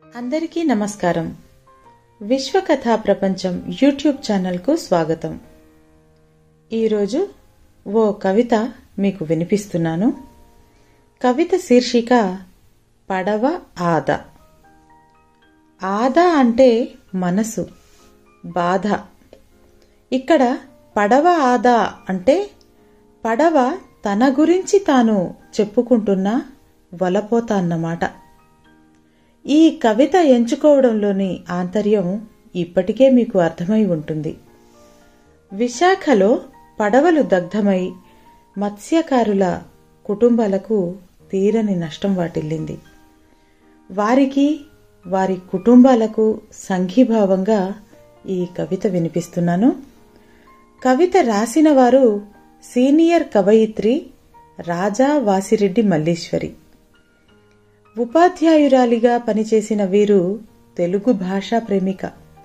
అందరికీ నమస్కారం విశ్వకథా ప్రపంచం యూట్యూబ్ ఛానల్కు స్వాగతం ఈరోజు ఓ కవిత మీకు వినిపిస్తున్నాను కవిత శీర్షిక పడవ ఆద ఆద అంటే మనసు బాధ ఇక్కడ పడవ ఆద అంటే పడవ తన గురించి తాను చెప్పుకుంటున్న వలపోత అన్నమాట ఈ కవిత ఎంచుకోవడంలోని ఆంతర్యం ఇప్పటికే మీకు అర్థమై ఉంటుంది విశాఖలో పడవలు దగ్ధమై మత్స్యకారుల కుటుంబాలకు తీరని నష్టం వాటిల్లింది వారికి వారి కుటుంబాలకు సంఘీభావంగా ఈ కవిత వినిపిస్తున్నాను కవిత రాసిన వారు సీనియర్ కవయిత్రి రాజా వాసిరెడ్డి మల్లీశ్వరి ఉపాధ్యాయురాలిగా పనిచేసిన వీరు తెలుగు భాషా ప్రేమిక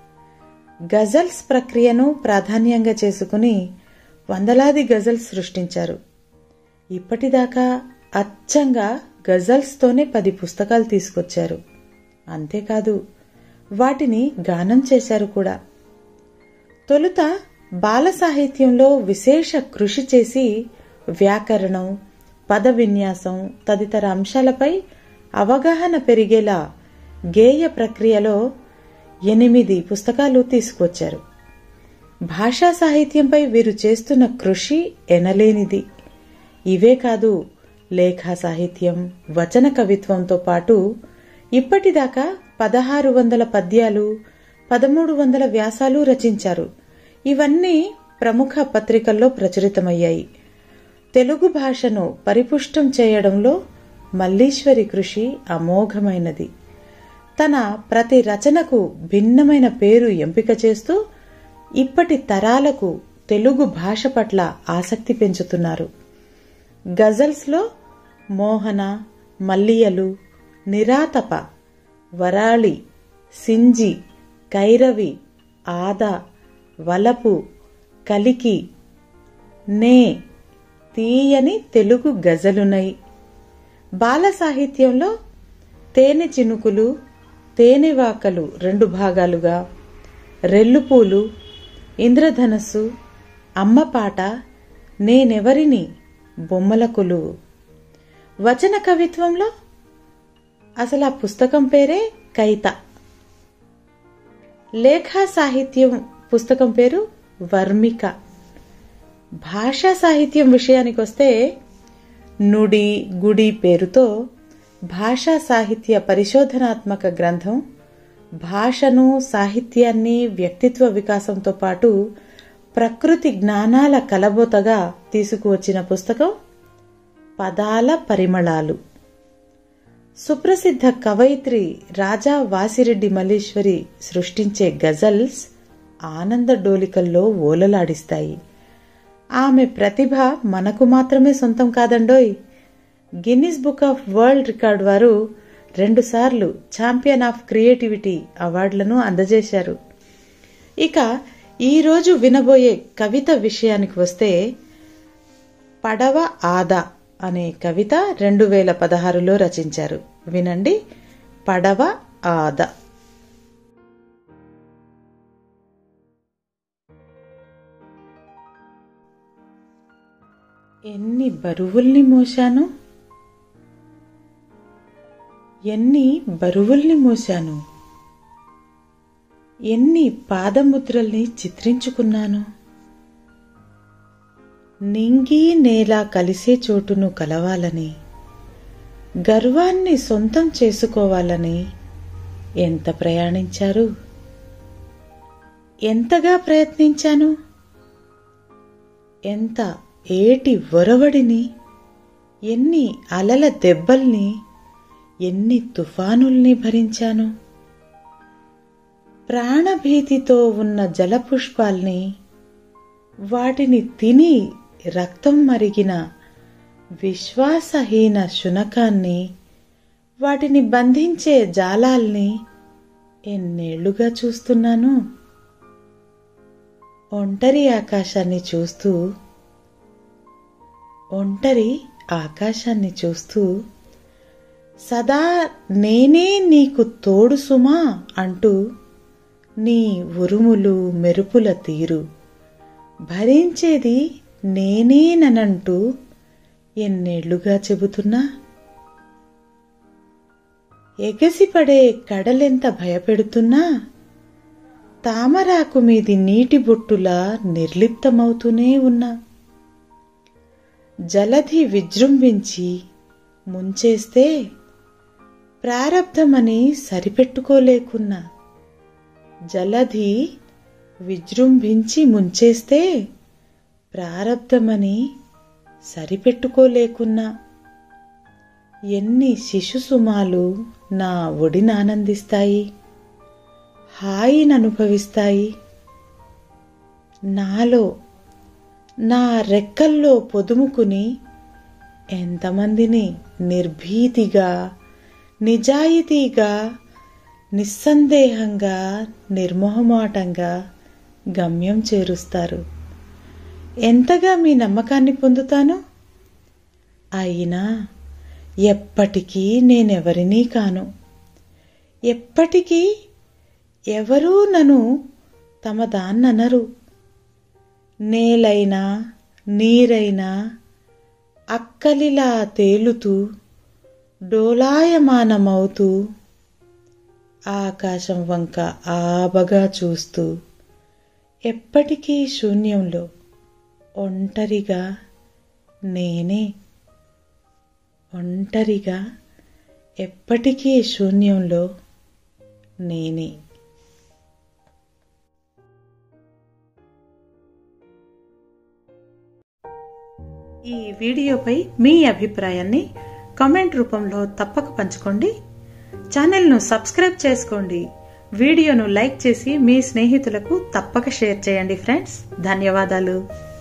గజల్స్ ప్రక్రియను ప్రాధాన్యంగా చేసుకుని వందలాది గజల్స్ సృష్టించారు ఇప్పటిదాకా అచ్చంగా గజల్స్తోనే పది పుస్తకాలు తీసుకొచ్చారు అంతేకాదు వాటిని గానం చేశారు కూడా తొలుత బాల సాహిత్యంలో విశేష కృషి చేసి వ్యాకరణం పద విన్యాసం తదితర అంశాలపై అవగాహన పెరిగేలా గేయ ప్రక్రియలో ఎనిమిది పుస్తకాలు తీసుకొచ్చారు భాషా సాహిత్యంపై వీరు చేస్తున్న కృషి ఎనలేనిది ఇవే కాదు లేఖా సాహిత్యం వచన కవిత్వంతో పాటు ఇప్పటిదాకా పదహారు వందల పద్యాలు పదమూడు వందల వ్యాసాలు రచించారు ఇవన్నీ ప్రముఖ పత్రికల్లో ప్రచురితమయ్యాయి తెలుగు భాషను పరిపుష్టం చేయడంలో మల్లీశ్వరి కృషి అమోఘమైనది తన ప్రతి రచనకు భిన్నమైన పేరు ఎంపిక చేస్తూ ఇప్పటి తరాలకు తెలుగు భాష పట్ల ఆసక్తి పెంచుతున్నారు గజల్స్లో మోహన మల్లియలు నిరాతప వరాళి సింజి కైరవి ఆద వలపు కలికి నే తీయని తెలుగు గజలునై బాల సాహిత్యంలో తేనె చినుకులు తేనెవాకలు రెండు భాగాలుగా రెల్లుపూలు ఇంద్రధనస్సు అమ్మపాట నేనెవరిని బొమ్మల కొలువు వచన కవిత్వంలో అసలు ఆ పుస్తకం పేరే కైత లేఖా సాహిత్యం పుస్తకం పేరు వర్మిక భాషా సాహిత్యం విషయానికొస్తే నుడి గుడి పేరుతో భాషా సాహిత్య పరిశోధనాత్మక గ్రంథం భాషను సాహిత్యాన్ని వ్యక్తిత్వ వికాసంతో పాటు ప్రకృతి జ్ఞానాల కలబోతగా తీసుకువచ్చిన పుస్తకం పదాల పరిమళాలు సుప్రసిద్ధ కవయిత్రి రాజా వాసిరెడ్డి మల్లీశ్వరి సృష్టించే గజల్స్ ఆనంద డోలికల్లో ఓలలాడిస్తాయి ఆమె ప్రతిభ మనకు మాత్రమే సొంతం కాదండోయ్ Guinness book of world record వారు రెండుసార్లు ఛాంపియన్ ఆఫ్ క్రియేటివిటీ అవార్డులను అందజేశారు ఇక ఈరోజు వినబోయే కవిత విషయానికి వస్తే పడవ ఆదా అనే కవిత రెండు వేల పదహారులో రచించారు వినండి పడవ ఆద ఎన్ని బరువుల్ని మోశాను ఎన్ని బరువుల్ని మోశాను ఎన్ని పాదముద్రల్ని చిత్రించుకున్నాను నింగి నేల కలిసే చోటును కలవాలని గర్వాన్ని సొంతం చేసుకోవాలని ఎంత ప్రయాణించారు ఎంతగా ప్రయత్నించాను ఎంత ఏటి ఒరవడిని ఎన్ని అలల దెబ్బల్ని ఎన్ని తుఫానుల్ని భరించాను ప్రాణభీతితో ఉన్న జలపుష్పాల్ని వాటిని తిని రక్తం మరిగిన విశ్వాసహీన శునకాన్ని వాటిని బంధించే జాలాల్ని ఎన్నేళ్లుగా చూస్తున్నాను ఒంటరి ఆకాశాన్ని చూస్తూ ఒంటరి ఆకాశాన్ని చూస్తూ సదా నేనే నీకు తోడు సుమా అంటూ నీ ఉరుములు మెరుపుల తీరు భరించేది నేనేననంటూ ఎన్నేళ్లుగా చెబుతున్నా ఎగసిపడే కడలెంత భయపెడుతున్నా తామరాకు మీది నీటి బొట్టులా నిర్లిప్తమవుతూనే ఉన్నా జలధి విజృంభించి ముంచేస్తే ప్రారబ్ధమని సరిపెట్టుకోలేకున్నా జలధి విజృంభించి ముంచేస్తే ప్రారబ్ధమని సరిపెట్టుకోలేకున్నా ఎన్ని శిశుసుమాలు నా ఒడినానందిస్తాయి హాయిననుభవిస్తాయి నాలో నా రెక్కల్లో పొదుముకుని ఎంతమందిని నిర్భీతిగా నిజాయితీగా నిస్సందేహంగా నిర్మోహమాటంగా గమ్యం చేరుస్తారు ఎంతగా మీ నమ్మకాన్ని పొందుతాను అయినా ఎప్పటికీ నేనెవరినీ కాను ఎప్పటికీ ఎవరూ నన్ను తమ దాన్ననరు నేలైనా నీరైనా అక్కలిలా తేలుతూ డోలాయమానమవుతూ ఆకాశం వంక ఆబగా చూస్తూ ఎప్పటికీ శూన్యంలో ఒంటరిగా నేనే ఒంటరిగా ఎప్పటికీ శూన్యంలో నేనే ఈ వీడియోపై మీ అభిప్రాయాన్ని కామెంట్ రూపంలో తప్పక పంచుకోండి ఛానల్ను సబ్స్క్రైబ్ చేసుకోండి వీడియోను లైక్ చేసి మీ స్నేహితులకు తప్పక షేర్ చేయండి ఫ్రెండ్స్ ధన్యవాదాలు